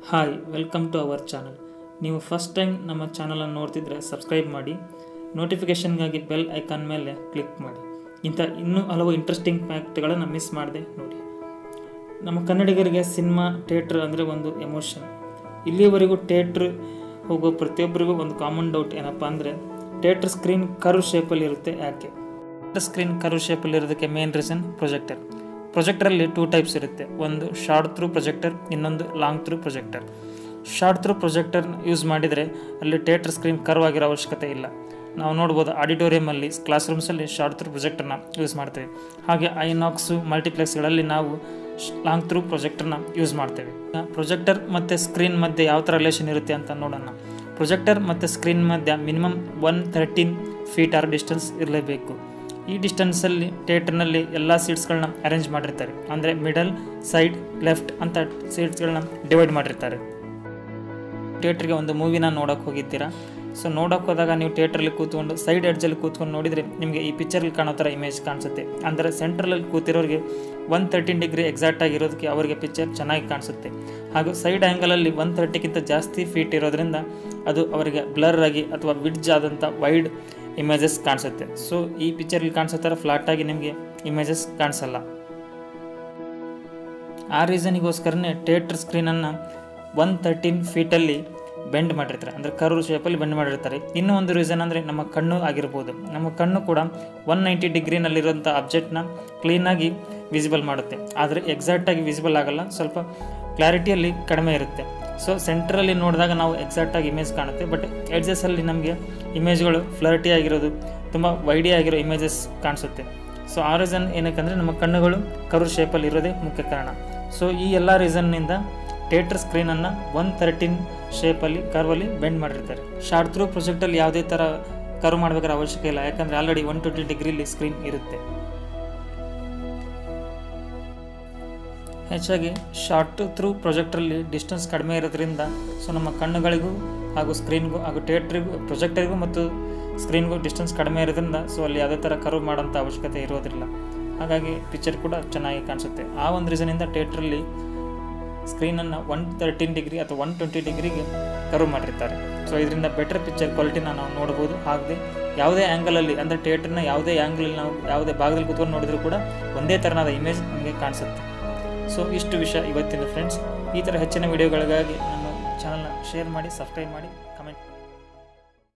hi welcome to our channel ನೀವು first time ನಮ್ಮ ಚಾನಲನ್ನು ನೋಡ್ತಿದ್ರೆ ಸಬ್ಸ್ಕ್ರೈಬ್ ಮಾಡಿ ನೋಟಿಫಿಕೇಷನ್ಗಾಗಿ ಬೆಲ್ ಐಕಾನ್ ಮೇಲೆ ಕ್ಲಿಕ್ ಮಾಡಿ ಇಂಥ ಇನ್ನೂ ಹಲವು ಇಂಟ್ರೆಸ್ಟಿಂಗ್ ಫ್ಯಾಕ್ಟ್ಗಳನ್ನು ಮಿಸ್ ಮಾಡದೆ ನೋಡಿ ನಮ್ಮ ಕನ್ನಡಿಗರಿಗೆ ಸಿನಿಮಾ ಥಿಯೇಟ್ರ್ ಅಂದರೆ ಒಂದು ಎಮೋಷನ್ ಇಲ್ಲಿಯವರೆಗೂ ಥಿಯೇಟ್ರ್ ಹೋಗೋ ಪ್ರತಿಯೊಬ್ಬರಿಗೂ ಒಂದು ಕಾಮನ್ ಡೌಟ್ ಏನಪ್ಪ ಅಂದರೆ ಥಿಯೇಟ್ರ್ ಸ್ಕ್ರೀನ್ ಕರು ಶೇಪಲ್ಲಿ ಇರುತ್ತೆ ಯಾಕೆ ಸ್ಕ್ರೀನ್ ಕರು ಶೇಪಲ್ಲಿ ಇರೋದಕ್ಕೆ ಮೇನ್ ರೀಸನ್ ಪ್ರೊಜೆಕ್ಟರ್ ಪ್ರೊಜೆಕ್ಟರಲ್ಲಿ ಟೂ ಟೈಪ್ಸ್ ಇರುತ್ತೆ ಒಂದು ಶಾರ್ಟ್ ಥ್ರೂ ಪ್ರೊಜೆಕ್ಟರ್ ಇನ್ನೊಂದು long throw projector short throw projector use ಮಾಡಿದರೆ ಅಲ್ಲಿ ಥಿಯೇಟರ್ ಸ್ಕ್ರೀನ್ ಕರ್ವ್ ಆಗಿರೋ ಅವಶ್ಯಕತೆ ಇಲ್ಲ ನಾವು ನೋಡ್ಬೋದು ಆಡಿಟೋರಿಯಮಲ್ಲಿ ಕ್ಲಾಸ್ ರೂಮ್ಸಲ್ಲಿ ಶಾರ್ಟ್ ಥ್ರೂ ಪ್ರೊಜೆಕ್ಟರ್ನ ಯೂಸ್ ಮಾಡ್ತೇವೆ ಹಾಗೆ ಐನಾಕ್ಸು ಮಲ್ಟಿಪ್ಲೆಕ್ಸ್ಗಳಲ್ಲಿ ನಾವು ಲಾಂಗ್ ಥ್ರೂ ಪ್ರೊಜೆಕ್ಟರ್ನ ಯೂಸ್ ಮಾಡ್ತೇವೆ ಪ್ರೊಜೆಕ್ಟರ್ ಮತ್ತು ಸ್ಕ್ರೀನ್ ಮಧ್ಯೆ ಯಾವ ಥರ ರಿಲೇಷನ್ ಇರುತ್ತೆ ಅಂತ ನೋಡೋಣ ಪ್ರೊಜೆಕ್ಟರ್ ಮತ್ತು ಸ್ಕ್ರೀನ್ ಮಧ್ಯೆ minimum one thirteen feet or distance ಇರಲೇಬೇಕು ಈ ಡಿಸ್ಟೆನ್ಸಲ್ಲಿ ಥಿಯೇಟರ್ನಲ್ಲಿ ಎಲ್ಲ ಸೀಟ್ಸ್ಗಳನ್ನ ಅರೇಂಜ್ ಮಾಡಿರ್ತಾರೆ ಅಂದರೆ ಮಿಡಲ್ ಸೈಡ್ ಲೆಫ್ಟ್ ಅಂತ ಸೀಟ್ಸ್ಗಳನ್ನ ಡಿವೈಡ್ ಮಾಡಿರ್ತಾರೆ ಥಿಯೇಟ್ರಿಗೆ ಒಂದು ಮೂವಿನ ನೋಡೋಕೆ ಹೋಗಿದ್ದೀರಾ ಸೊ ನೋಡೋಕೆ ಹೋದಾಗ ನೀವು ಥಿಯೇಟ್ರಲ್ಲಿ ಕೂತ್ಕೊಂಡು ಸೈಡ್ ಎಡ್ಜಲ್ಲಿ ಕೂತ್ಕೊಂಡು ನೋಡಿದರೆ ನಿಮಗೆ ಈ ಪಿಕ್ಚರಲ್ಲಿ ಕಾಣೋ ಥರ ಇಮೇಜ್ ಕಾಣಿಸುತ್ತೆ ಅಂದರೆ ಸೆಂಟ್ರಲಲ್ಲಿ ಕೂತಿರೋರಿಗೆ ಒನ್ ತರ್ಟೀನ್ ಡಿಗ್ರಿ ಎಕ್ಸಾಕ್ಟ್ ಆಗಿರೋದಕ್ಕೆ ಅವರಿಗೆ ಪಿಕ್ಚರ್ ಚೆನ್ನಾಗಿ ಕಾಣಿಸುತ್ತೆ ಹಾಗೂ ಸೈಡ್ ಆ್ಯಂಗಲಲ್ಲಿ ಒನ್ ತರ್ಟಿಗಿಂತ ಜಾಸ್ತಿ ಫೀಟ್ ಇರೋದ್ರಿಂದ ಅದು ಅವರಿಗೆ ಬ್ಲರ್ ಆಗಿ ಅಥವಾ ವಿಡ್ಜ್ ಆದಂಥ ವೈಡ್ ಇಮೇಜಸ್ ಕಾಣಿಸುತ್ತೆ ಸೊ ಈ ಪಿಕ್ಚರಲ್ಲಿ ಕಾಣಿಸೋ ಥರ ಫ್ಲಾಟಾಗಿ ನಿಮಗೆ ಇಮೇಜಸ್ ಕಾಣಿಸಲ್ಲ ಆ ರೀಸನಿಗೋಸ್ಕರನೇ ಥಿಯೇಟ್ರ್ ಸ್ಕ್ರೀನನ್ನು ಒನ್ ತರ್ಟೀನ್ ಫೀಟಲ್ಲಿ ಬೆಂಡ್ ಮಾಡಿರ್ತಾರೆ ಅಂದರೆ ಕರು ಶೇಪಲ್ಲಿ ಬೆಂಡ್ ಮಾಡಿರ್ತಾರೆ ಇನ್ನೂ ಒಂದು ರೀಸನ್ ಅಂದರೆ ನಮ್ಮ ಕಣ್ಣು ಆಗಿರ್ಬೋದು ನಮ್ಮ ಕಣ್ಣು ಕೂಡ ಒನ್ ನೈಂಟಿ ಡಿಗ್ರಿನಲ್ಲಿರೋಂಥ ಆಬ್ಜೆಕ್ಟ್ನ ಕ್ಲೀನಾಗಿ ವಿಸಿಬಲ್ ಮಾಡುತ್ತೆ ಆದರೆ ಎಕ್ಸಾಕ್ಟಾಗಿ ವಿಸಿಬಲ್ ಆಗಲ್ಲ ಸ್ವಲ್ಪ ಕ್ಲಾರಿಟಿಯಲ್ಲಿ ಕಡಿಮೆ ಇರುತ್ತೆ ಸೊ ಸೆಂಟ್ರಲ್ಲಿ ನೋಡಿದಾಗ ನಾವು ಎಕ್ಸಾಕ್ಟಾಗಿ ಇಮೇಜ್ ಕಾಣುತ್ತೆ ಬಟ್ ಎಡ್ಜಸ್ಸಲ್ಲಿ ನಮಗೆ ಇಮೇಜ್ಗಳು ಫ್ಲರ್ಟಿ ಆಗಿರೋದು ತುಂಬ ವೈಡಿ ಆಗಿರೋ ಇಮೇಜಸ್ ಕಾಣಿಸುತ್ತೆ ಸೊ ಆ ರೀಸನ್ ಏನಕ್ಕಂದರೆ ನಮ್ಮ ಕಣ್ಣುಗಳು ಕರು ಶೇಪಲ್ಲಿ ಇರೋದೇ ಮುಖ್ಯ ಕಾರಣ ಸೊ ಈ ಎಲ್ಲ ರೀಸನ್ನಿಂದ ಥಿಯೇಟರ್ ಸ್ಕ್ರೀನನ್ನು ಒನ್ ತರ್ಟೀನ್ ಶೇಪಲ್ಲಿ ಕರ್ವಲ್ಲಿ ಬೆಂಡ್ ಮಾಡಿರ್ತಾರೆ ಶಾರ್ಟ್ ಥ್ರೂ ಪ್ರೊಜೆಕ್ಟಲ್ಲಿ ಯಾವುದೇ ಥರ ಕರ್ವ್ ಮಾಡಬೇಕಾದ್ರೆ ಅವಶ್ಯಕ ಇಲ್ಲ ಯಾಕಂದರೆ ಆಲ್ರೆಡಿ ಒನ್ ಟ್ವೆಂಟಿ ಡಿಗ್ರಿಲಿ ಸ್ಕ್ರೀನ್ ಇರುತ್ತೆ ಹೆಚ್ಚಾಗಿ ಶಾರ್ಟ್ ಥ್ರೂ ಪ್ರೊಜೆಕ್ಟ್ರಲ್ಲಿ ಡಿಸ್ಟೆನ್ಸ್ ಕಡಿಮೆ ಇರೋದ್ರಿಂದ ಸೊ ನಮ್ಮ ಕಣ್ಣುಗಳಿಗೂ ಹಾಗೂ ಸ್ಕ್ರೀನ್ಗೂ ಹಾಗೂ ಥಿಯೇಟ್ರಿಗೂ ಪ್ರೊಜೆಕ್ಟರಿಗೂ ಮತ್ತು ಸ್ಕ್ರೀನ್ಗೂ ಡಿಸ್ಟೆನ್ಸ್ ಕಡಿಮೆ ಇರೋದ್ರಿಂದ ಸೊ ಅಲ್ಲಿ ಯಾವುದೇ ಥರ ಕರ್ವ್ ಮಾಡೋಂಥ ಅವಶ್ಯಕತೆ ಇರೋದಿಲ್ಲ ಹಾಗಾಗಿ ಪಿಕ್ಚರ್ ಕೂಡ ಚೆನ್ನಾಗಿ ಕಾಣಿಸುತ್ತೆ ಆ ಒಂದು ರೀಸನಿಂದ ಥಿಯೇಟ್ರಲ್ಲಿ ಸ್ಕ್ರೀನನ್ನು ಒನ್ ತರ್ಟೀನ್ ಡಿಗ್ರಿ ಅಥವಾ ಒನ್ ಟ್ವೆಂಟಿ ಡಿಗ್ರಿಗೆ ಕರ್ವ್ ಮಾಡಿರ್ತಾರೆ ಸೊ ಇದರಿಂದ ಬೆಟರ್ ಪಿಕ್ಚರ್ ಕ್ವಾಲಿಟಿನ ನಾವು ನೋಡ್ಬೋದು ಹಾಗೆ ಯಾವುದೇ ಆ್ಯಂಗಲಲ್ಲಿ ಅಂದರೆ ಥಿಯೇಟ್ರ್ನ ಯಾವುದೇ ಆ್ಯಂಗಲಲ್ಲಿ ನಾವು ಯಾವುದೇ ಭಾಗದಲ್ಲಿ ಕೂತ್ಕೊಂಡು ನೋಡಿದರೂ ಕೂಡ ಒಂದೇ ಥರನಾದ ಇಮೇಜ್ ನಮಗೆ ಕಾಣಿಸುತ್ತೆ ಸೊ ಇಷ್ಟು ವಿಷಯ ಇವತ್ತಿನ ಫ್ರೆಂಡ್ಸ್ ಈ ಥರ ಹೆಚ್ಚಿನ ವಿಡಿಯೋಗಳಿಗಾಗಿ ನಮ್ಮ ಚಾನಲ್ನ ಶೇರ್ ಮಾಡಿ ಸಬ್ಸ್ಕ್ರೈಬ್ ಮಾಡಿ